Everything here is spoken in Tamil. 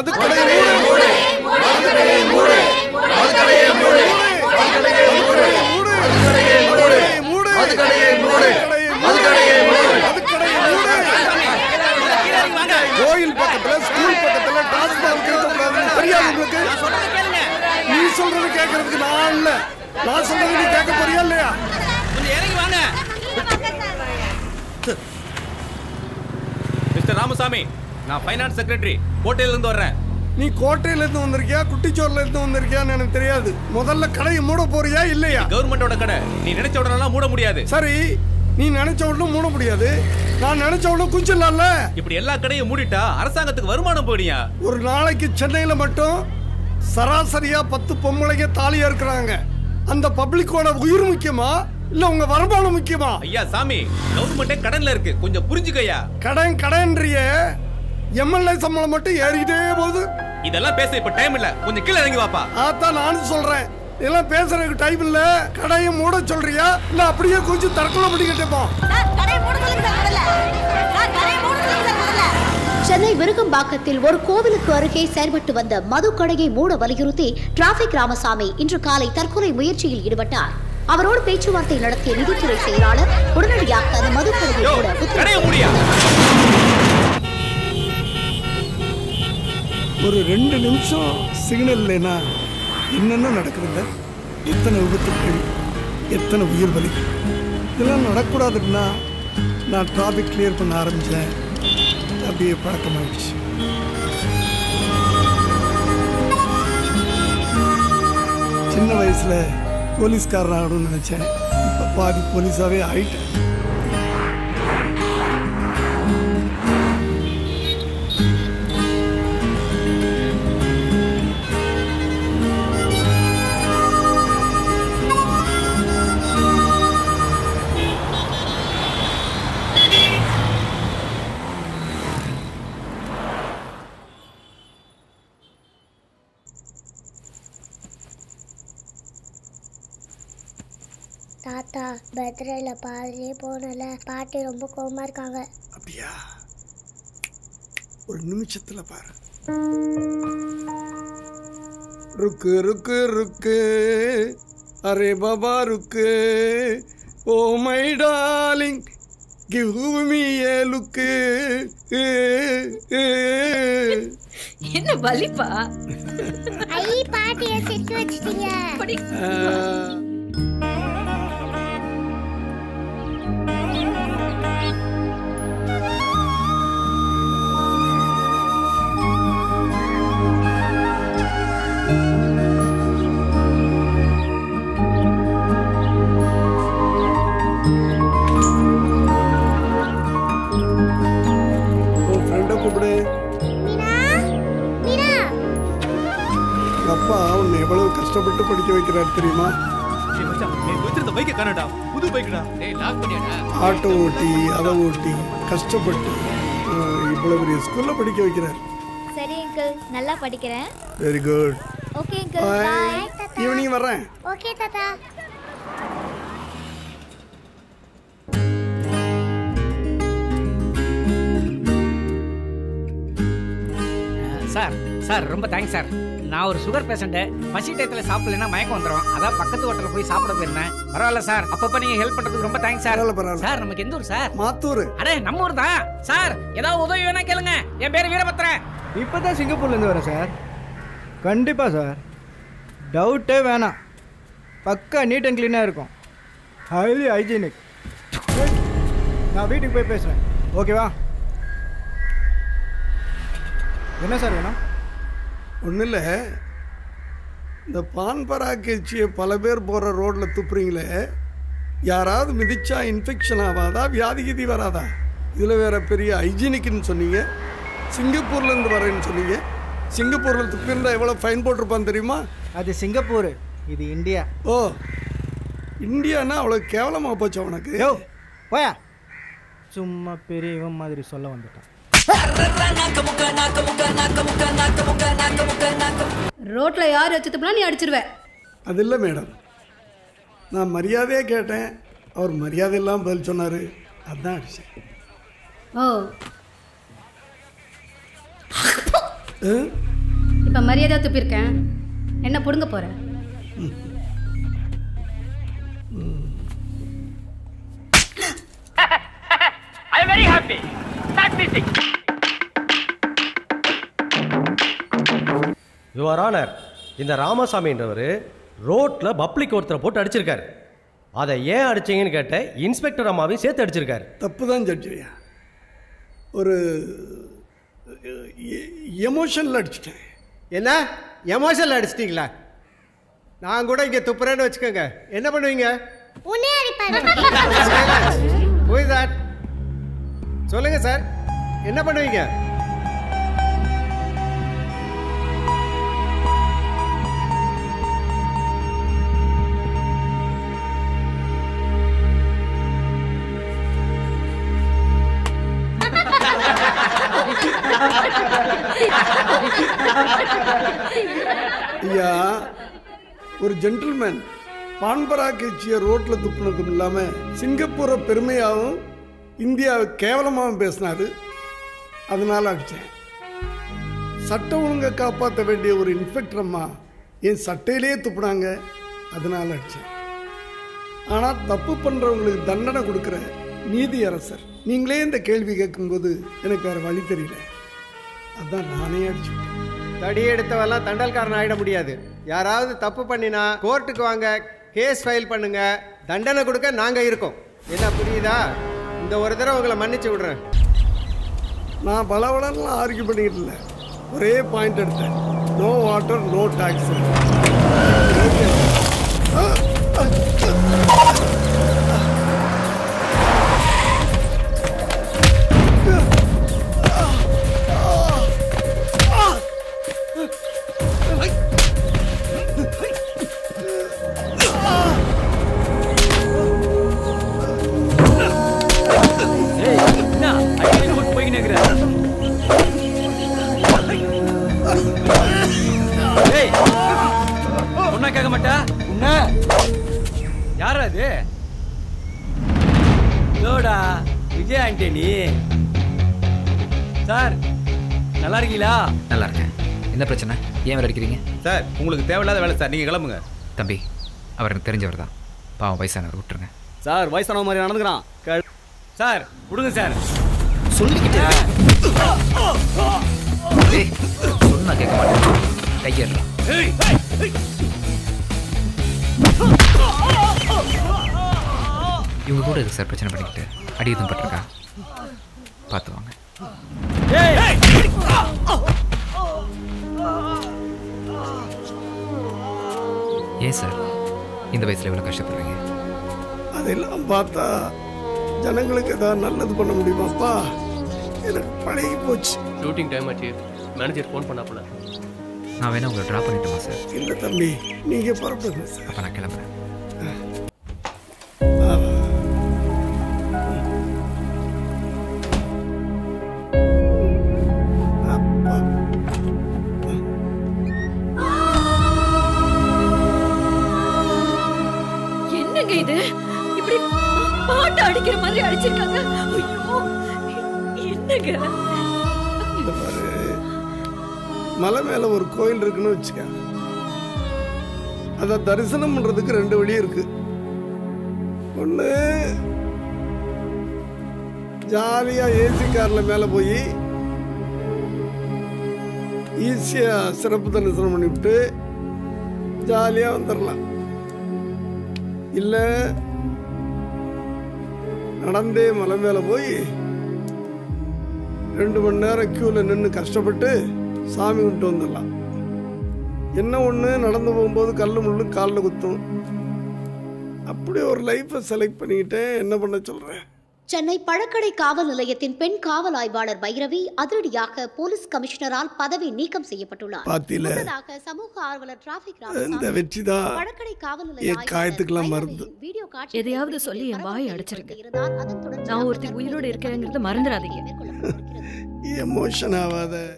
மதுக்கடையை மூடு மதுக்கடையை மூடு மதுக்கடையை மூடு மதுக்கடையை மூடு மதுக்கடையை மூடு மதுக்கடையை மூடு மதுக்கடையை மூடு மதுக்கடையை மூடு கோயில் பக்கத்துல ஸ்கூல் பக்கத்துல டாஸ்மாக் இருக்கக்கூடாதுன்னு தெரியாது உங்களுக்கு நீ சொல்றது கேட்கறதுக்கு நான் இல்ல நான் சொல்றது நீ கேட்க போறியா இல்லையா கொஞ்சம் இறங்கி வாங்க மிஸ்டர் ராமசாமி நான் ஃபைனான்ஸ் செக்ரட்டரி கோட்டையில இருந்து வர்றேன் நீ கோட்டையில இருந்து வந்திருக்கியா குட்டிச்சோர்ல இருந்து வந்திருக்கியான்னு எனக்கு தெரியாது முதல்ல கடையை மூட போறியா இல்லையா கவர்மெண்டோட கடை நீ நினைச்ச உடனெல்லாம் மூட முடியாது சரி நீ நினைச்ச உடனே மூட முடியாது நான் நினைச்ச உடனே குச்சிடலாம்ல இப்படி எல்லா கடையும் மூடிட்டா அரசாங்கத்துக்கு வருமானம் போடியா ஒரு நாளைக்கு சென்னையில மட்டும் சராசரியா பத்து பொம்பளைங்க தாலியா இருக்கிறாங்க அந்த பப்ளிக்கோட உயிர் முக்கியமா இல்ல உங்க வருமானம் முக்கியமா ஐயா சாமி கவர்மெண்டே கடன்ல இருக்கு கொஞ்சம் புரிஞ்சுக்கய்யா கடன் கடன்றிய எம்எல்ஏ சம்பளம் மட்டும் ஏறிக்கிட்டே போகுது இதெல்லாம் பேச இப்ப டைம் இல்ல கொஞ்சம் கீழே இறங்கி வாப்பா அதான் நானும் சொல்றேன் இதெல்லாம் பேசுறதுக்கு டைம் இல்ல கடையை மூட சொல்றியா இல்ல அப்படியே கொஞ்சம் தற்கொலை பண்ணிக்கிட்டேப்பா சென்னை விருகம்பாக்கத்தில் ஒரு கோவிலுக்கு அருகே செயல்பட்டு வந்த மது கடையை மூட வலியுறுத்தி டிராபிக் ராமசாமி இன்று காலை தற்கொலை முயற்சியில் ஈடுபட்டார் அவரோடு பேச்சுவார்த்தை நடத்திய நிதித்துறை செயலாளர் உடனடியாக அந்த மது கடையை யோ, மூட கடையை உத்தரவிட்டார். மூடியா ஒரு ரெண்டு நிமிஷம் சிக்னல் இல்லைன்னா என்னென்ன நடக்குதுல்ல எத்தனை விபத்துக்கள் எத்தனை உயிர் பலி இதெல்லாம் நடக்கூடாதுன்னா நான் டிராஃபிக் கிளியர் பண்ண ஆரம்பித்தேன் அப்படியே பழக்கமாயிடுச்சு சின்ன வயசில் போலீஸ்காரன் ஆகணும்னு நினச்சேன் இப்போ பாதி போலீஸாகவே ஆயிட்டேன் தாத்தா பர்த்டேல பாதிலே போனல பாட்டி ரொம்ப கோவமா இருக்காங்க அப்படியா ஒரு நிமிஷத்துல பாரு ருக்கு ருக்கு ருக்கு அரே பாபா Rukku oh my darling give me a look என்ன வலிப்பா ஐ பாட்டிய சிரிக்க வச்சிட்டீங்க அப்படி உன் ஃப்ரெண்டை கூப்பிடு மீனா மீனா உங்க அப்பா உன்னை எவ்வளவு கஷ்டப்பட்டு படிக்க வைக்கிறார் தெரியுமா ஏய் மச்சான், நீ வச்சிருந்த பைக்கை காணடா புது பைக்குடா டேய் லாக் பண்ணியாடா ஆட்டோ ஓட்டி அதை ஓட்டி கஷ்டப்பட்டு அஹ், இவ்வளவு பெரிய ஸ்கூல்ல படிக்க வைக்கிறார் சரி அங்கிள் நல்லா படிக்கிறேன் very good okay uncle bye evening வர்றேன் ஓகே தாத்தா சார் சார் ரொம்ப தேங்க்ஸ் சார் நான் ஒரு சுகர் பேஷண்ட்டு பசி டயத்தில் சாப்பிடலன்னா மயக்கம் வந்துடும் அதான் பக்கத்து ஹோட்டலில் போய் சாப்பிட போயிருந்தேன் பரவாயில்ல சார் அப்பப்போ நீங்கள் ஹெல்ப் பண்ணுறதுக்கு ரொம்ப தேங்க்ஸ் சார் பரவாயில்ல, பரவாயில்ல. சார் நமக்கு எந்த ஊர் சார் மாத்தூர் அடே நம்ம ஊர் தான் சார் ஏதாவது உதவி வேணா கேளுங்க என் பேர் வீரபத்ரன் இப்போ தான் சிங்கப்பூர்லேருந்து வரேன் சார் கண்டிப்பாக சார் டவுட்டே வேணாம் பக்கா நீட் அண்ட் க்ளீனாக இருக்கும் ஹைலி ஹைஜீனிக் நான் வீட்டுக்கு போய் பேசுகிறேன் ஓகேவா என்ன சார் வேணும் ஒன்றும் இல்லை இந்த பான் பராக்கச்சியை பல பேர் போகிற ரோட்டில் துப்புறீங்களே யாராவது மிதிச்சா இன்ஃபெக்ஷன் ஆகாதா வியாதி கிதி வராதா இதில் வேற பெரிய ஹைஜீனிக்னு சொன்னீங்க சிங்கப்பூர்லேருந்து வரேன்னு சொன்னீங்க சிங்கப்பூரில் துப்பியிருந்தா எவ்வளோ ஃபைன் போட்டிருப்பான் தெரியுமா அது சிங்கப்பூர் இது இந்தியா ஓ இந்தியானா அவ்வளோ கேவலமாக போச்சு உனக்கு யோ போயா சும்மா பெரியவன் மாதிரி சொல்ல வந்துட்டான் ரோட்ல யார் வச்சதுப்பலாம் நீ அடிச்சிருவ அது இல்லை மேடம் நான் மரியாதையாக கேட்டேன் அவர் மரியாதை இல்லாமல் பதில் சொன்னார் அதான் அடிச்சேன் ஓ ஆ? இப்போ மரியாதையாக துப்பியிருக்கேன் என்ன பிடுங்க போற யுவர் ஆனர் இந்த ராமசாமின்றவர் ரோட்டில் பப்ளிக் ஒருத்தரை போட்டு அடிச்சிருக்காரு அதை ஏன் அடிச்சீங்கன்னு கேட்ட இன்ஸ்பெக்டர் அம்மாவையும் சேர்த்து அடிச்சிருக்காரு தப்பு தான் ஜட்ஜியா ஒரு எமோஷனில் அடிச்சிட்டேன் என்ன எமோஷனில் அடிச்சிட்டிங்களா நான் கூட இங்கே துப்புறேன்னு வச்சுக்கோங்க என்ன பண்ணுவீங்க உன்னே அடிப்பாரு போய் சார் சொல்லுங்க சார் என்ன பண்ணுவீங்க ஐயா ஒரு ஜென்டில்மேன் பான்பரா கட்சியை ரோட்டில் துப்புனதும் இல்லாமல் சிங்கப்பூரை பெருமையாகவும் இந்தியாவை கேவலமாகவும் பேசினாரு அதனால அடித்தேன் சட்டம் ஒழுங்கை காப்பாற்ற வேண்டிய ஒரு இன்ஸ்பெக்டர் அம்மா என் சட்டையிலேயே துப்புனாங்க அதனால அடித்தேன் ஆனால் தப்பு பண்ணுறவங்களுக்கு தண்டனை கொடுக்குற நீதி அரசர் நீங்களே இந்த கேள்வி கேட்கும்போது எனக்கு வேறு வழி தெரியல அதான் நானே அடிச்சுட்டேன் தடி எடுத்தவெல்லாம் தண்டல்காரன் ஆயிட முடியாது யாராவது தப்பு பண்ணினா கோர்ட்டுக்கு வாங்க கேஸ் ஃபைல் பண்ணுங்க தண்டனை கொடுக்க நாங்க இருக்கோம் என்ன புரியுதா இந்த ஒரு தடவை உங்களை மன்னிச்சு விடுறேன் நான் பலவளம்லாம் ஆர்கியூ பண்ணிக்கிட்டு இல்லை ஒரே பாயிண்ட் எடுத்தேன் நோ வாட்டர் நோ டாக்ஸ் ஏய் என்ன அடிக்கடி கூட்டு போய்க்கினே இருக்கிற ஏய் ஒன்னா கேட்க மாட்டா உன்ன யாரா அது லோடா விஜய் ஆண்டனி சார் நல்லா இருக்கீங்களா நல்லா இருக்கேன் என்ன பிரச்சனை ஏன் வேலை அடிக்கிறீங்க சார் உங்களுக்கு தேவையில்லாத வேலை சார் நீங்க கிளம்புங்க தம்பி அவர் எனக்கு தெரிஞ்சவர் தான் பாவம் வயசானவர் விட்டுருங்க சார் வயசான மாதிரி நடந்துக்கிறான் சார் விடுங்க சார் சொல்லிக்கிட்டே ஏய், சொன்னா கேட்க மாட்டேன் கையேறலாம் இவங்க கூட இருக்கு சார் பிரச்சனை பண்ணிக்கிட்டு அடி எதுவும் பட்டிருக்கா பார்த்து வாங்க ஏன் சார் இந்த வயசுல இவ்வளோ கஷ்டப்படுறீங்க அதெல்லாம் பார்த்தா ஜனங்களுக்கு ஏதாவது நல்லது பண்ண முடியுமாப்பா எனக்கு பழகி போச்சு ஷூட்டிங் டைம் ஆச்சு மேனேஜர் ஃபோன் பண்ணாப்புல நான் வேணா உங்களை ட்ராப் பண்ணிட்டுமா சார் இல்லை தம்பி நீங்கள் புறப்படுங்க சார் அப்போ நான் கிளம்புறேன் என்னங்க இது இப்படி பாட்டு அடிக்கிற மாதிரி அடிச்சிருக்காங்க ஐயோ என்னங்க இந்த பாரு மலை மேலே ஒரு கோயில் இருக்குன்னு வச்சுக்க அதை தரிசனம் பண்ணுறதுக்கு ரெண்டு வழி இருக்கு ஒன்று ஜாலியாக ஏசி காரில் மேலே போய் ஈஸியாக சிறப்பு தரிசனம் பண்ணிவிட்டு ஜாலியாக வந்துடலாம் இல்லை நடந்தே மலை மேலே போய் ரெண்டு மணி நேரம் க்யூவில் நின்று கஷ்டப்பட்டு சாமி கும்பிட்டு வந்துடலாம் என்ன ஒன்று நடந்து போகும்போது கல் முள்ளு காலில் குத்தும் அப்படி ஒரு லைஃப்பை செலக்ட் பண்ணிக்கிட்டேன் என்ன பண்ண சொல்கிறேன் சென்னை பழக்கடை காவல் நிலையத்தின் பெண் காவல் ஆய்வாளர் பைரவி அதிரடியாக போலீஸ் கமிஷனரால் பதவி நீக்கம் செய்யப்பட்டுள்ளார் பாத்தியில முன்னதாக சமூக ஆர்வலர் டிராபிக் இந்த ராமசாமி வெற்றி தான் பழக்கடை காவல் நிலைய என் காயத்துக்கெல்லாம் மருந்து வீடியோ காட்சி எதையாவது சொல்லி என் வாயை அடைச்சிருங்க இருந்தால் அதன் தொடர்ச்சியாக நான் ஒருத்தி உயிரோடு இருக்கிறேங்கிறத மறந்துடாதீங்க எமோஷன் ஆகாத